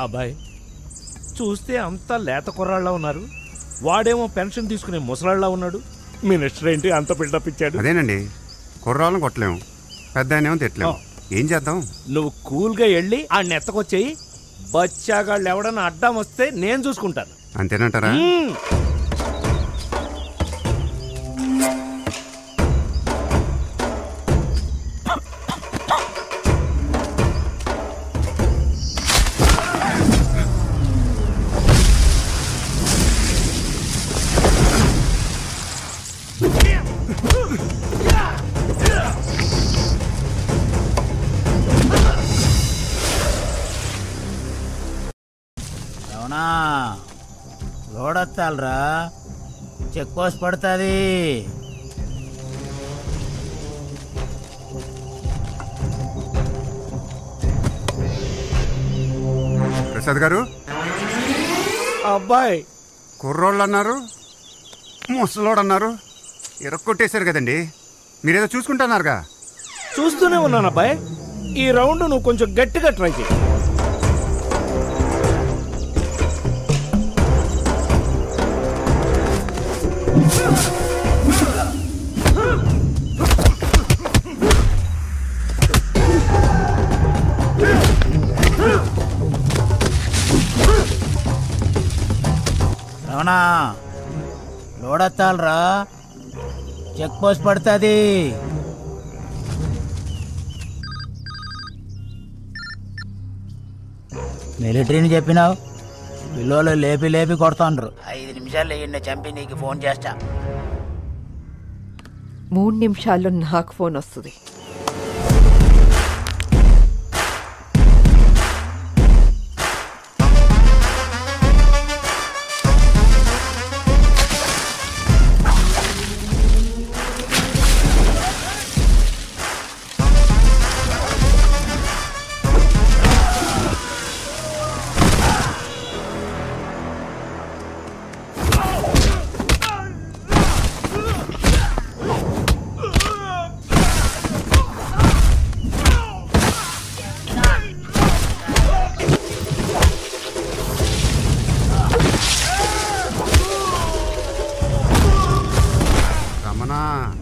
అబ్బాయి చూస్తే అంతా లేత కుర్రాళ్ళ ఉన్నారు వాడేమో పెన్షన్ తీసుకునే ముసలాళ్ళ ఉన్నాడు మినిస్టర్ ఏంటి అంత బిల్డప్ ఇచ్చాడు అదేనండి కుర్రాళ్ళని కొట్టలేము పెద్ద ఆయనేమో తిట్టలేము ఏం చేద్దాం నువ్వు కూల్గా వెళ్ళి ఆ నెత్తకొచ్చేయి బచ్చాగాళ్ళు ఎవడన్నా అడ్డం వస్తే నేను చూసుకుంటాను అంతేనంటారా మ్మ్. అవునా లోడొత్తాలరా చెక్ పోస్ట్ పడుతుంది ప్రసాద్ గారు అబ్బాయి కుర్రోళ్ళు అన్నారు ముసలోడు అన్నారు ఇరక్కొట్టేశారు కదండి మీరేదో చూసుకుంటున్నారుగా చూస్తూనే ఉన్నాను అబ్బాయి ఈ రౌండ్ నువ్వు కొంచెం గట్టిగా ట్రై చేయి అవునా లోడొత్తాలరా చెక్ పోస్ట్ పడుతుంది మిలిటరీని చెప్పినావు పిల్లలు లేపి లేపి కొడుతుండ్రు ఐదు నిమిషాలు వేయండి చంపి నీకు ఫోన్ చేస్తా మూడు నిమిషాల్లో నాకు ఫోన్ వస్తుంది రమణ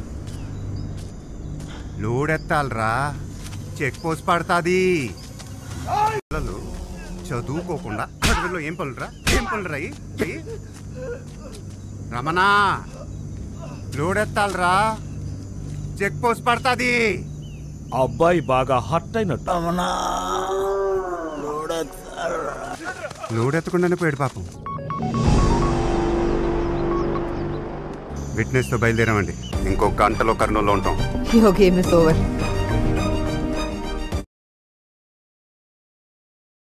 లోడెత్తాలరా చెక్ పోస్ట్ పడుతుంది పిల్లలు చదువుకోకుండా అడవుల్లో ఏం పనులురా ఏం పనులురా ఇయి? ఇయి? రమణ లోడెత్తాలరా చెక్ పోస్ట్ పడుతుంది అబ్బాయి బాగా హర్ట్ అయినట్టు అవునా లోడొత్తాలరా లోడెత్తకుండానే పోయాడు పాపం విట్నెస్తో బయలుదేరామండి ఇంకో గంటలో కర్నూలులో ఉంటాం యువర్ గేమ్ ఇస్ ఓవర్